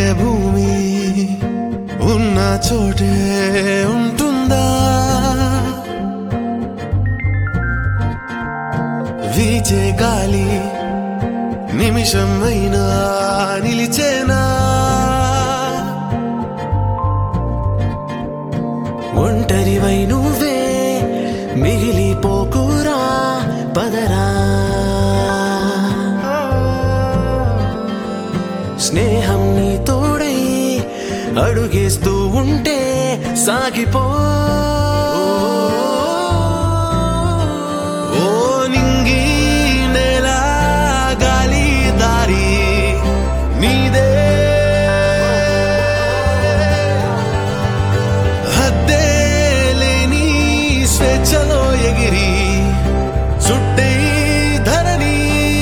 భూమి ఉన్న చోటే ఉంటుందా వీచే గాలి నిమిషం అయినా నిలిచేనా ఒంటరివై నువ్వే మిగిలిపోకురా పదరా స్నేహం నీ తోడై అడుగేస్తూ ఉంటే సాగిపో ఓ నింగి నేల గాలి దారి నీదే హద్దే లేని స్వేచ్ఛలో ఎగిరి చుట్టే ధరణి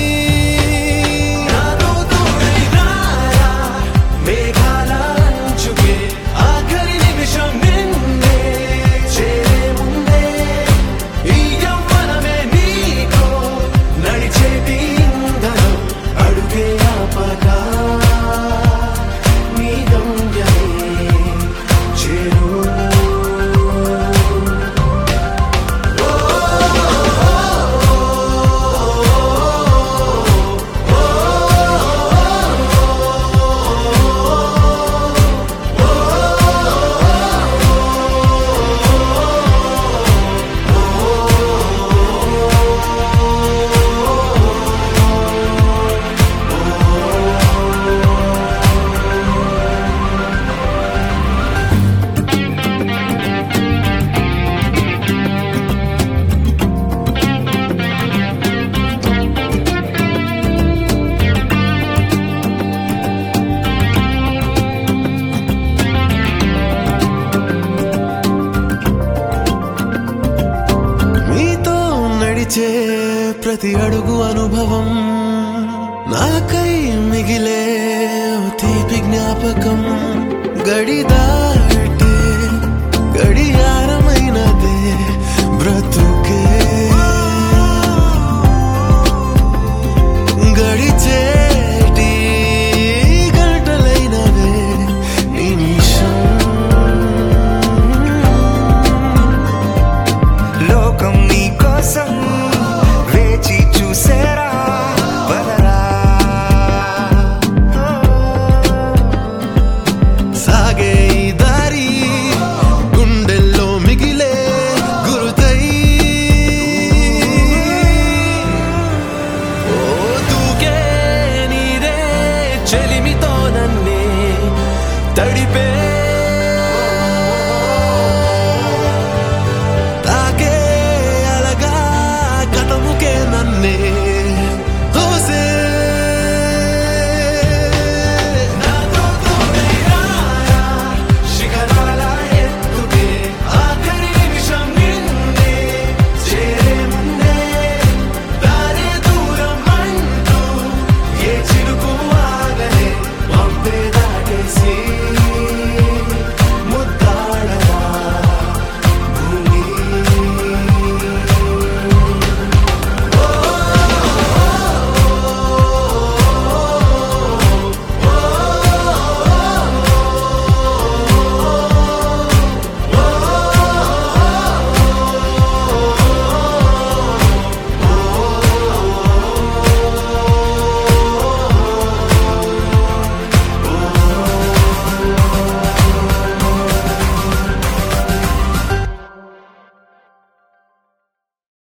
నాతో తోడై రారా, మేఘాల అంచుకే ఆఖరి నిమిషం నిన్నే చేరే ముందే ఈ యవ్వనమే నీకో నడిచేటి ఇంధనం అడుగే ఆపగా నీ గమ్యమే చేరు మీతో నడిచే ప్రతి అడుగు అనుభవం నాకై మిగిలే ఓ తీపి జ్ఞాపకం గడిదా